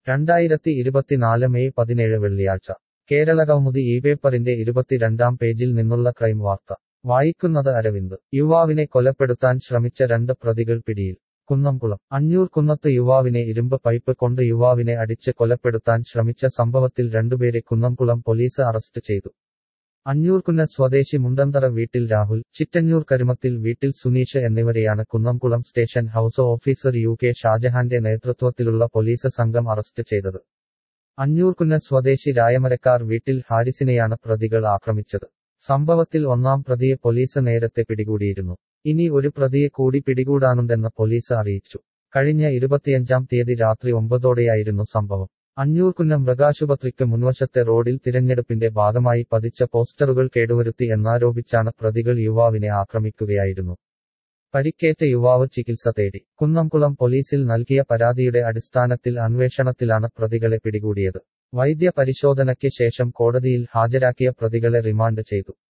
രണ്ടായിരത്തി ഇരുപത്തിനാല് മെയ് പതിനേഴ് വെള്ളിയാഴ്ച കേരള കൗമുദി ഈ പേപ്പറിന്റെ ഇരുപത്തിരണ്ടാം പേജിൽ നിന്നുള്ള ക്രൈം വാർത്ത വായിക്കുന്നത് അരവിന്ദ് യുവാവിനെ കൊലപ്പെടുത്താൻ ശ്രമിച്ച രണ്ട് പ്രതികൾ പിടിയിൽ കുന്നംകുളം അഞ്ഞൂർ കുന്നത്ത് യുവാവിനെ ഇരുമ്പ് പൈപ്പ് കൊണ്ട് യുവാവിനെ അടിച്ച് കൊലപ്പെടുത്താൻ ശ്രമിച്ച സംഭവത്തിൽ രണ്ടുപേരെ കുന്നംകുളം പോലീസ് അറസ്റ്റ് ചെയ്തു അഞ്ഞൂർകുന്ന സ്വദേശി മുണ്ടന്തറ വീട്ടിൽ രാഹുൽ ചിറ്റഞ്ഞൂർ കരുമത്തിൽ വീട്ടിൽ സുനീഷ് എന്നിവരെയാണ് Kunnamkulam station house officer U K ഷാജഹാന്റെ നേതൃത്വത്തിലുള്ള പോലീസ് സംഘം അറസ്റ്റ് ചെയ്തത് അഞ്ഞൂർകുന്ന സ്വദേശി രായമരക്കാർ വീട്ടിൽ ഹാരിസിനെയാണ് പ്രതികൾ ആക്രമിച്ചത് സംഭവത്തിൽ ഒന്നാം പ്രതിയെ പോലീസ് നേരത്തെ പിടികൂടിയിരുന്നു ഇനി ഒരു പ്രതിയെ കൂടി പിടികൂടാനുണ്ടെന്ന് പോലീസ് അറിയിച്ചു കഴിഞ്ഞ ഇരുപത്തിയഞ്ചാം തീയതി രാത്രി ഒമ്പതോടെയായിരുന്നു സംഭവം അഞ്ഞൂർകുന്ന മൃഗാശുപത്രിക്ക് മുൻവശത്തെ റോഡിൽ തിരഞ്ഞെടുപ്പിന്റെ ഭാഗമായി പതിച്ച പോസ്റ്ററുകൾ കേടുവരുത്തി എന്നാരോപിച്ചാണ് പ്രതികൾ യുവാവിനെ ആക്രമിക്കുകയായിരുന്നു പരിക്കേറ്റ യുവാവ് ചികിത്സ തേടി കുന്നംകുളം പോലീസിൽ നൽകിയ പരാതിയുടെ അടിസ്ഥാനത്തിൽ അന്വേഷണത്തിലാണ് പ്രതികളെ പിടികൂടിയത് വൈദ്യ പരിശോധനയ്ക്ക് ശേഷം കോടതിയിൽ ഹാജരാക്കിയ പ്രതികളെ റിമാൻഡ് ചെയ്തു